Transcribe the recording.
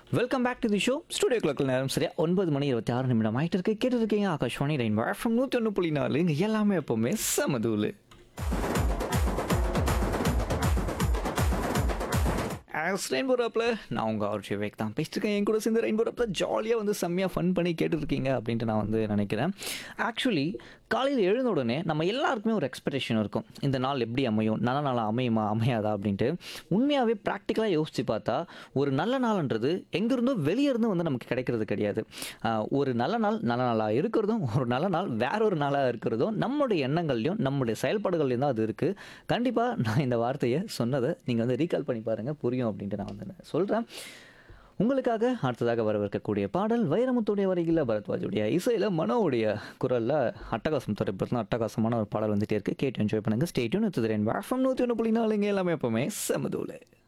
welcome back to the show studio கிளக்கில் நேரம் சரியா ஒன்பது மணி இருபத்தி ஆறு நிமிடம் ஆகிட்டு இருக்கு கேட்டு இருக்கீங்க ஆகாஷ்வாணி ரெயின் ஃப்ரம் நூற்றி ஒன்று புள்ளி நாலு இங்கே எல்லாமே எப்போவுமே சமதூள் ஆஸ் ரெயின்போ ஆப்பில் நான் உங்கள் ஆர்ஜி விவேக் தான் பேசிட்டுருக்கேன் என் கூட சேர்ந்து ரெயின்போ ஆப்பில் ஜாலியாக வந்து செம்மையாக ஃபன் பண்ணி கேட்டுருக்கீங்க அப்படின்ட்டு நான் வந்து நினைக்கிறேன் ஆக்சுவலி காலையில் எழுந்த உடனே நம்ம எல்லாருக்குமே ஒரு எக்ஸ்பெக்டேஷன் இருக்கும் இந்த நாள் எப்படி அமையும் நல்ல நாளாக அமையுமா அமையாதா அப்படின்ட்டு உண்மையாகவே ப்ராக்டிக்கலாக யோசித்து பார்த்தா ஒரு நல்ல நாள்ன்றது எங்கேருந்தோ வெளியே இருந்து வந்து நமக்கு கிடைக்கிறது கிடையாது ஆஹ் ஒரு நல்ல நாள் நல்ல நாளாக இருக்கிறதும் ஒரு நல்ல நாள் வேற ஒரு நாளாக இருக்கிறதும் நம்முடைய எண்ணங்கள்லையும் நம்முடைய செயல்பாடுகள்லையும் தான் அது இருக்குது கண்டிப்பாக நான் இந்த வார்த்தையை சொன்னதை நீங்கள் வந்து ரீகால் பண்ணி பாருங்கள் புரியும் அப்படின்ட்டு நான் வந்து சொல்கிறேன் உங்களுக்காக அடுத்ததாக வரவிருக்கக்கூடிய பாடல் வைரமுத்துடைய வரிகளில் பரத்வாஜுடைய இசையில் மனோவுடைய குரலில் அட்டகாசம் திரைப்படத்தில் அட்டகாசமான ஒரு பாடல் வந்துட்டே இருக்கு கேட்டு என்ஜாய் பண்ணுங்கள் ஸ்டேட்யூன் எடுத்துக்கிறேன் வேஃபம் நூற்றி ஒன்று புள்ளி நாலுங்க எல்லாமே எப்பவுமே செமதூல